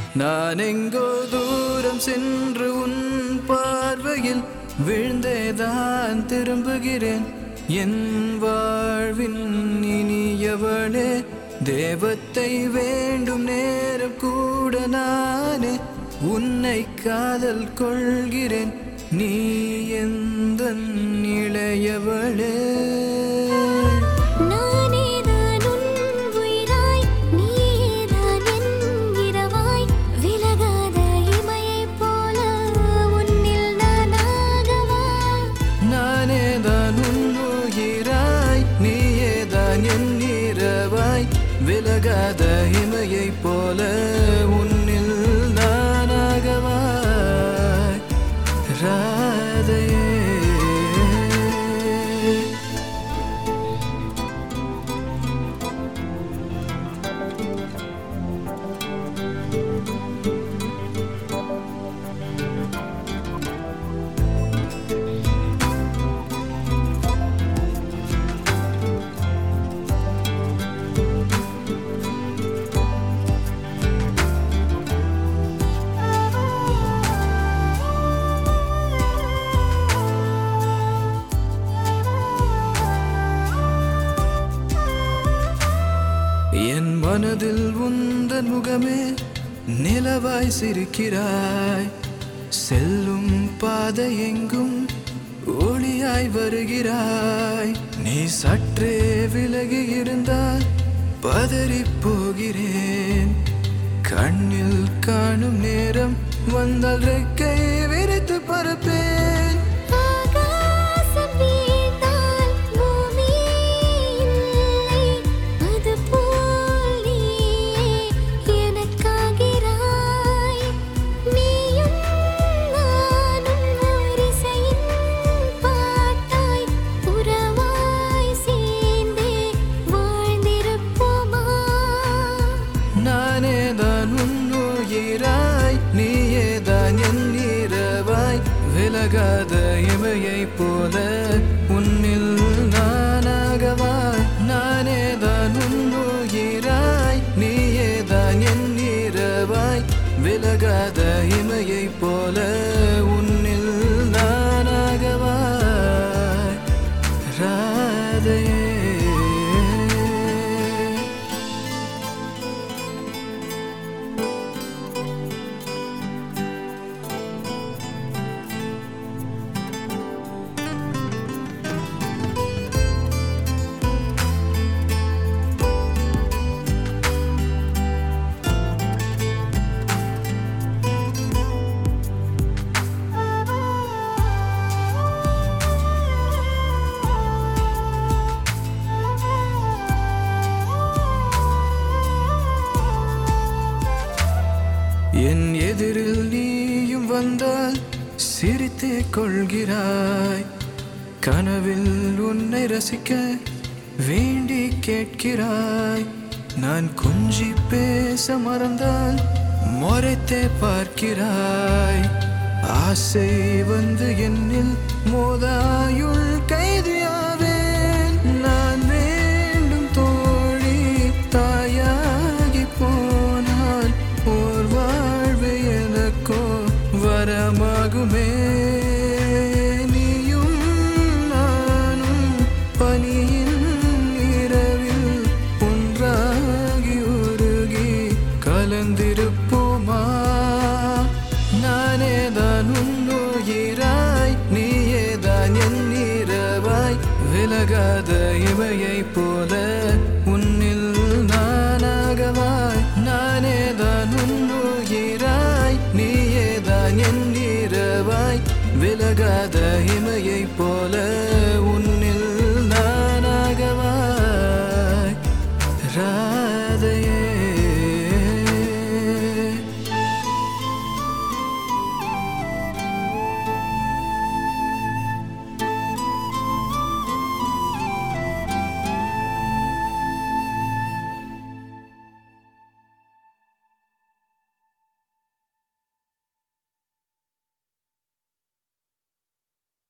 நான் எங்கோ தூரம் சென்று உன் பார்வையில் விழுந்தேதான் திரும்புகிறேன் என் வாழ்வின் இனியவளே தேவத்தை வேண்டும் நேரம் கூட நானே உன்னை காதல் கொள்கிறேன் நீ எந்த இளையவளே நானேதான் உன் உயிராய் நீதான் என் இரவாய் விலகாத இமையைப் போல உன்னில் நானாகவா நானேதான் உன் உயிராய் நீயேதான் என் இரவாய் விலகாத இமையைப் போல உன்னில் நானாகவாய் ராதையே என் மனதில் உந்தன் முகமே நிலவாய் சிரிக்கிறாய் செல்லும் பாதை எங்கும் ஒளியாய் வருகிறாய் நீ சற்றே விலகி இருந்தால் பதறிப் போகிறேன் கண்ணில் காணும் நேரம் வந்தால் ரெக்கை விரித்து பறப்பேன் ஆகாசம் வீழ்ந்தால் பூமி இல்லை அதுபோல் நீயே எனக்காகிறாய் நீயும் நானும் ஓரிசையின் பாட்டாய் உறவாய் சேர்ந்தே வாழ்ந்திருப்போமா நானேதான் உன் உயிராய் நீயேதான் என் இரவாய் விலகாத இமையைப் போல உன்னில் நானாகவாய் நானேதான் உன் உயிராய் நீயேதான் என் இரவாய் விலகாத இமையைப் போல உன்னில் நானாகவாய் ராதையே என் எதிரில் நீயும் வந்தால் சிரித்தே கொள்கிறாய் கனவில் உன்னை ரசிக்க வேண்டி கேட்கிறாய் நான் கொஞ்சி பேச மறந்தால் முறைத்தே பார்க்கிறாய் ஆசை வந்து என்னில் மோதாயுள் கைதியாவேன் நான் வேண்டும் தோழி தாயாகி போனால் ஓர் வாழ்வு எனக்கோ வரமாகுமே நீயும் நானும் பனியின் இரவில் ஒன்றாகி உருகி கலந்திருப்போமா நானேதான் உன் உயிராய் நீயேதான் என் இரவாய் விலகாத இமையைப் போல உன்னில் நானாகவாய் நானேதான் உன் உயிராய் நீயேதான் என் இரவாய் விலகாத இமையைப் போல உன்